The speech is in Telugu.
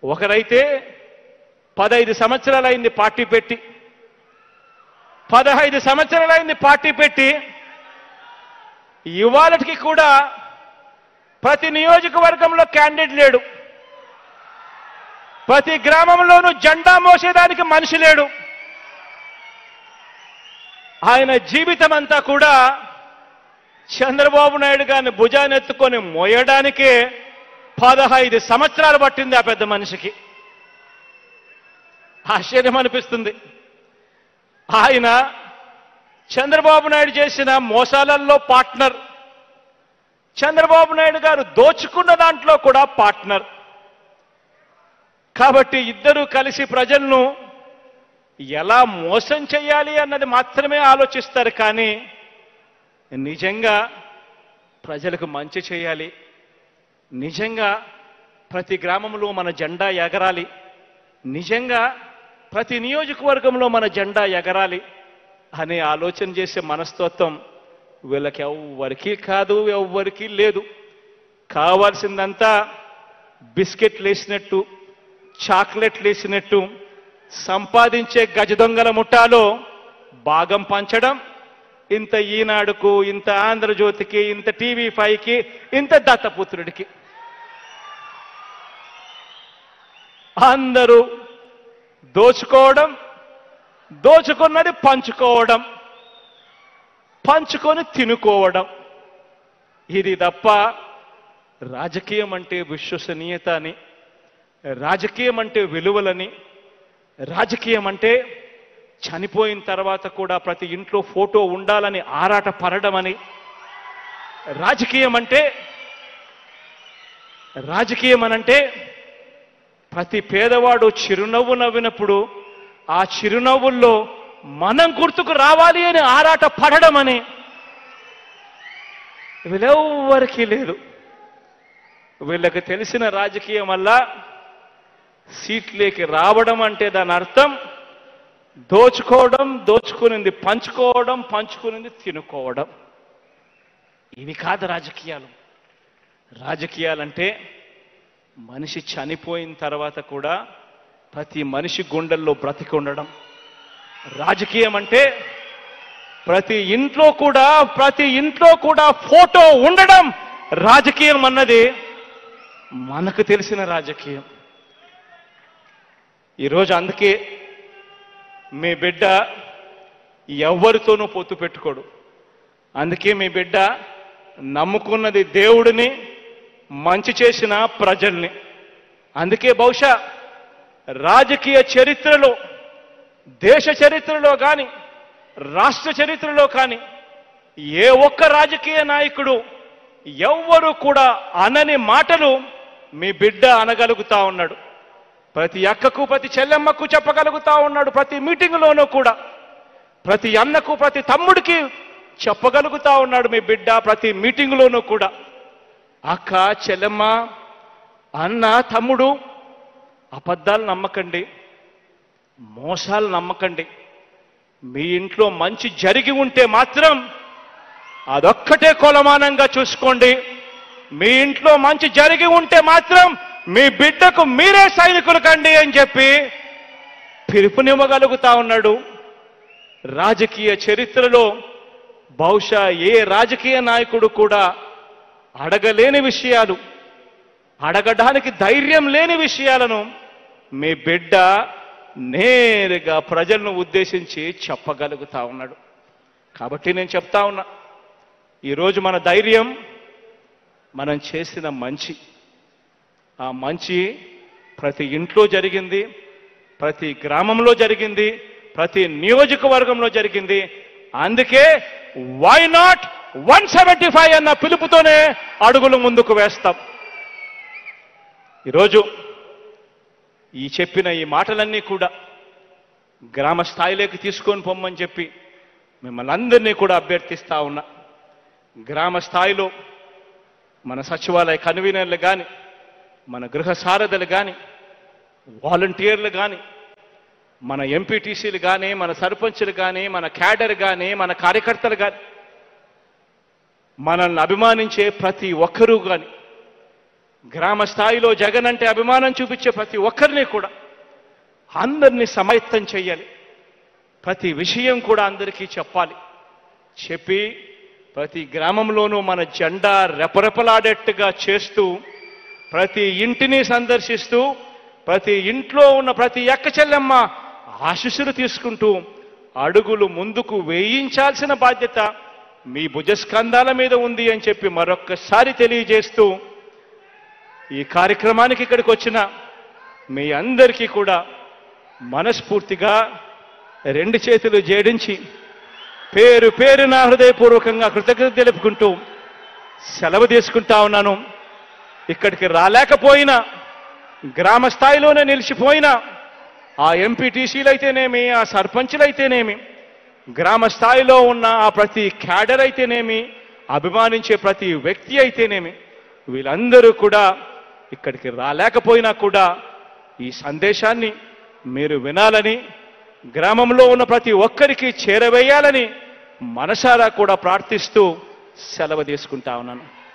ఒకరైతే పదహైదు సంవత్సరాలైంది పార్టీ పెట్టి పదహైదు సంవత్సరాలైంది పార్టీ పెట్టి ఇవాళకి కూడా ప్రతి నియోజకవర్గంలో క్యాండిడేట్ లేడు ప్రతి గ్రామంలోనూ జెండా మోసేదానికి మనిషి లేడు ఆయన జీవితం అంతా కూడా చంద్రబాబు నాయుడు గారిని భుజానెత్తుకొని మోయడానికే పదహైదు సంవత్సరాలు పట్టింది ఆ పెద్ద మనిషికి ఆశ్చర్యం అనిపిస్తుంది ఆయన చంద్రబాబు నాయుడు చేసిన మోసాలల్లో పార్ట్నర్ చంద్రబాబు నాయుడు గారు దోచుకున్న దాంట్లో కూడా పార్ట్నర్ కాబట్టి ఇద్దరూ కలిసి ప్రజలను ఎలా మోసం చేయాలి అన్నది మాత్రమే ఆలోచిస్తారు కానీ నిజంగా ప్రజలకు మంచి చేయాలి నిజంగా ప్రతి గ్రామంలో మన జెండా ఎగరాలి నిజంగా ప్రతి నియోజకవర్గంలో మన జెండా ఎగరాలి అనే ఆలోచన చేసే మనస్తత్వం వీళ్ళకి ఎవ్వరికీ కాదు ఎవ్వరికీ లేదు కావాల్సిందంతా బిస్కెట్లు వేసినట్టు చాక్లెట్లు వేసినట్టు సంపాదించే గజ దొంగల ముఠాలో భాగం పంచడం ఇంత ఈనాడుకు ఇంత ఆంధ్రజ్యోతికి ఇంత టీవీ ఫైవ్కి ఇంత దత్తపుత్రుడికి అందరూ దోచుకోవడం దోచుకున్నది పంచుకోవడం పంచుకొని తినుకోవడం ఇది తప్ప రాజకీయం అంటే విశ్వసనీయత అని రాజకీయం అంటే విలువలని రాజకీయం అంటే చనిపోయిన తర్వాత కూడా ప్రతి ఇంట్లో ఫోటో ఉండాలని ఆరాట పడడం అని రాజకీయం అంటే రాజకీయం అనంటే ప్రతి పేదవాడు చిరునవ్వు నవ్వినప్పుడు ఆ చిరునవ్వుల్లో మనం గుర్తుకు రావాలి అని ఆరాట పడడం అని వీళ్ళెవ్వరికీ లేదు వీళ్ళకి తెలిసిన రాజకీయం వల్ల సీట్లేకి రావడం అంటే దాని అర్థం దోచుకోవడం దోచుకునింది పంచుకోవడం పంచుకునింది తినుకోవడం ఇవి కాదు రాజకీయాలు రాజకీయాలంటే మనిషి చనిపోయిన తర్వాత కూడా ప్రతి మనిషి గుండెల్లో బ్రతికి ఉండడం రాజకీయం అంటే ప్రతి ఇంట్లో కూడా ప్రతి ఇంట్లో కూడా ఫోటో ఉండడం రాజకీయం అన్నది మనకు తెలిసిన రాజకీయం ఈరోజు అందుకే మీ బిడ్డ ఎవరితోనూ పొత్తు పెట్టుకోడు అందుకే మీ బిడ్డ నమ్ముకున్నది దేవుడిని మంచి చేసిన ప్రజల్ని అందుకే బహుశా రాజకీయ చరిత్రలో దేశ చరిత్రలో కానీ రాష్ట్ర చరిత్రలో కానీ ఏ ఒక్క రాజకీయ నాయకుడు ఎవ్వరూ కూడా అనని మాటలు మీ బిడ్డ అనగలుగుతా ఉన్నాడు ప్రతి అక్కకు ప్రతి చెల్లెమ్మకు చెప్పగలుగుతా ఉన్నాడు ప్రతి మీటింగులోనూ కూడా ప్రతి అన్నకు ప్రతి తమ్ముడికి చెప్పగలుగుతా ఉన్నాడు మీ బిడ్డ ప్రతి మీటింగులోనూ కూడా అక్క చెల్లెమ్మ అన్న తమ్ముడు అబద్ధాలు నమ్మకండి మోసాలు నమ్మకండి మీ ఇంట్లో మంచి జరిగి ఉంటే మాత్రం అదొక్కటే కొలమానంగా చూసుకోండి మీ ఇంట్లో మంచి జరిగి ఉంటే మాత్రం మీ బిడ్డకు మీరే సైనికులు కండి అని చెప్పి పిలుపునివ్వగలుగుతా ఉన్నాడు రాజకీయ చరిత్రలో బహుశా ఏ రాజకీయ నాయకుడు కూడా అడగలేని విషయాలు అడగడానికి ధైర్యం లేని విషయాలను మీ బిడ్డ నేరుగా ప్రజలను ఉద్దేశించి చెప్పగలుగుతా ఉన్నాడు కాబట్టి నేను చెప్తా ఉన్నా ఈరోజు మన ధైర్యం మనం చేసిన మంచి ఆ మంచి ప్రతి ఇంట్లో జరిగింది ప్రతి గ్రామంలో జరిగింది ప్రతి నియోజకవర్గంలో జరిగింది అందుకే why not one seventy five అన్న పిలుపుతోనే అడుగులు ముందుకు వేస్తాం ఈరోజు ఈ చెప్పిన ఈ మాటలన్నీ కూడా గ్రామ స్థాయిలోకి తీసుకొని పొమ్మని చెప్పి మిమ్మల్ని అందరినీ కూడా అభ్యర్థిస్తా ఉన్నా గ్రామ స్థాయిలో మన సచివాలయ కన్వీనర్లు కానీ మన గృహ సారథులు కానీ వాలంటీర్లు కానీ మన ఎంపీటీసీలు కానీ మన సర్పంచులు కానీ మన క్యాడర్ కానీ మన కార్యకర్తలు కానీ మనల్ని అభిమానించే ప్రతి ఒక్కరూ కానీ గ్రామ స్థాయిలో జగన్ అంటే అభిమానం చూపించే ప్రతి ఒక్కరిని కూడా అందరినీ సమైత్తం చెయ్యాలి ప్రతి విషయం కూడా అందరికీ చెప్పాలి చెప్పి ప్రతి గ్రామంలోనూ మన జెండా రెపరెపలాడేట్టుగా చేస్తూ ప్రతి ఇంటిని సందర్శిస్తూ ప్రతి ఇంట్లో ఉన్న ప్రతి ఎక్క చెల్లెమ్మ ఆశీస్సులు తీసుకుంటూ అడుగులు ముందుకు వేయించాల్సిన బాధ్యత మీ భుజస్కంధాల మీద ఉంది అని చెప్పి మరొక్కసారి తెలియజేస్తూ ఈ కార్యక్రమానికి ఇక్కడికి వచ్చిన మీ అందరికీ కూడా మనస్ఫూర్తిగా రెండు చేతులు జేడించి పేరు పేరున హృదయపూర్వకంగా కృతజ్ఞత తెలుపుకుంటూ సెలవు తీసుకుంటా ఉన్నాను ఇక్కడికి రాలేకపోయినా గ్రామ స్థాయిలోనే నిలిచిపోయినా ఆ ఎంపీటీసీలు అయితేనేమి ఆ సర్పంచులు అయితేనేమి గ్రామ స్థాయిలో ఉన్న ఆ ప్రతి క్యాడర్ అయితేనేమి అభిమానించే ప్రతి వ్యక్తి అయితేనేమి వీళ్ళందరూ కూడా ఇక్కడికి రాలేకపోయినా కూడా ఈ సందేశాన్ని మీరు వినాలని గ్రామంలో ఉన్న ప్రతి ఒక్కరికి చేరవేయాలని మనసారా కూడా ప్రార్థిస్తూ సెలవు తీసుకుంటా ఉన్నాను